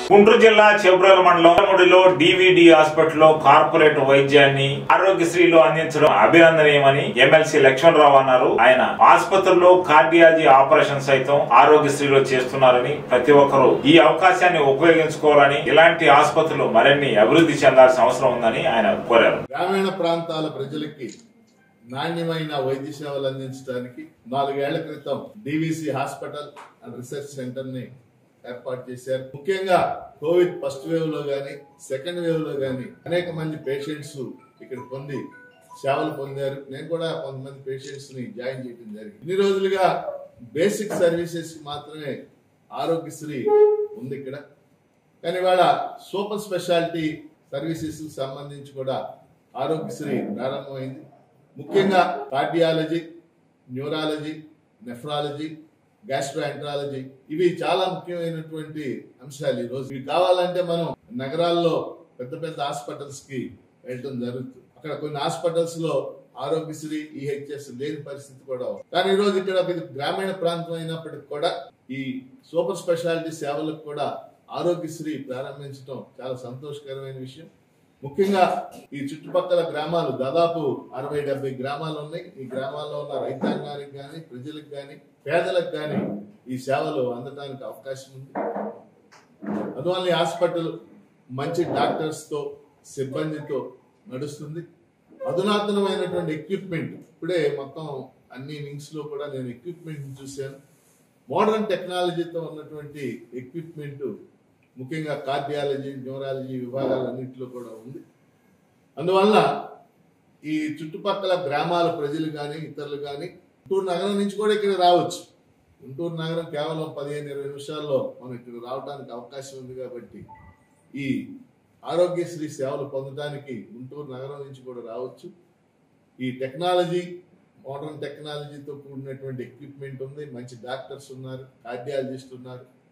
గుంటూరు జిల్లా చెబ్రోల మండలం ముడిలో డివిడి హాస్పిటల్లో కార్పొరేట్ వైద్యాన్ని ఆరోగ్యశ్రీలో అందించడం అభినందనీయమని ఎమ్మెల్సీ లక్ష్మణరావు అన్నారు ఆయన ఆసుపత్రుల్లో కార్డియాలజీ ఆపరేషన్ సైతం ఆరోగ్యశ్రీలో చేస్తున్నారని ప్రతి ఒక్కరూ ఈ అవకాశాన్ని ఉపయోగించుకోవాలని ఇలాంటి ఆసుపత్రులు మరిన్ని అభివృద్ధి చెందాల్సిన అవసరం ఉందని ఆయన కోరారు గ్రామీణ ప్రాంతాల ప్రజలకి నాణ్యమైన వైద్య సేవలు అందించడానికి నాలుగేళ్ల క్రితం DVC hospital and research centre ని ఏర్పాటు చేశారు ముఖ్యంగా కోవిడ్ ఫస్ట్ వేవ్ లో గాని సెకండ్ వేవ్ లో గాని అనేక మంది పేషెంట్స్ ఇక్కడ పొంది సేవలు పొందారు నేను కూడా కొంతమంది పేషెంట్స్ ని జాయిన్ చేయడం జరిగింది ఇన్ని రోజులుగా బేసిక్ సర్వీసెస్ మాత్రమే ఆరోగ్యశ్రీ ఉంది ఇక్కడ కానీ ఇవాళ సూపర్ స్పెషాలిటీ సర్వీసెస్ సంబంధించి కూడా ఆరోగ్యశ్రీ ప్రారంభమైంది ముఖ్యంగా కార్డియాలజీ న్యూరాలజీ నెఫ్రాలజీ గ్యాస్ట్రోఎంట్రాలజీ ఇవి చాలా ముఖ్యమైనటువంటి అంశాలు ఈ రోజు ఇవి కావాలంటే మనం నగరాల్లో పెద్ద పెద్ద హాస్పిటల్స్ కి వెళ్ళటం జరుగుతుంది అక్కడ కొన్ని హాస్పిటల్స్ లో ఆరోగ్యశ్రీ ఈహెచ్ఎస్ లేని పరిస్థితి కూడా ఉంది. కానీ ఈ రోజు ఇక్కడ ఇది గ్రామీణ ప్రాంతం అయినప్పటికీ కూడా ఈ సూపర్ స్పెషాలిటీ సేవలకు కూడా ఆరోగ్యశ్రీ ప్రారంభించడం చాలా సంతోషకరమైన విషయం ముఖ్యంగా ఈ చుట్టుపక్కల గ్రామాలు దాదాపు అరవై డెబ్బై గ్రామాలు ఉన్నాయి ఈ గ్రామాల్లో ఉన్న రైతాంగానికి కానీ ప్రజలకు కానీ పేదలకు కానీ ఈ సేవలు అందడానికి అవకాశం ఉంది అందువల్ల ఈ హాస్పిటల్ మంచి డాక్టర్స్ తో సిబ్బందితో నడుస్తుంది అధునాతనమైనటువంటి ఎక్విప్మెంట్ ఇప్పుడే మొత్తం అన్ని వింగ్స్ లో కూడా నేను ఎక్విప్మెంట్ చూశాను మోడర్న్ టెక్నాలజీతో ఉన్నటువంటి ఎక్విప్మెంట్ ముఖ్యంగా కార్డియాలజీ న్యూరాలజీ విభాగాలన్నింటిలో కూడా ఉంది అందువల్ల ఈ చుట్టుపక్కల గ్రామాల ప్రజలు కానీ ఇతరులు కానీ గుంటూరు నగరం నుంచి కూడా ఇక్కడ రావచ్చు గుంటూరు నగరం కేవలం పదిహేను ఇరవై నిమిషాల్లో మనం ఇక్కడ రావడానికి అవకాశం ఉంది కాబట్టి ఈ ఆరోగ్యశ్రీ సేవలు పొందడానికి గుంటూరు నగరం నుంచి కూడా రావచ్చు ఈ టెక్నాలజీ మోడర్న్ టెక్నాలజీతో కూడినటువంటి ఎక్విప్మెంట్ ఉంది మంచి డాక్టర్స్ ఉన్నారు కార్డియాలజిస్ట్ ఉన్నారు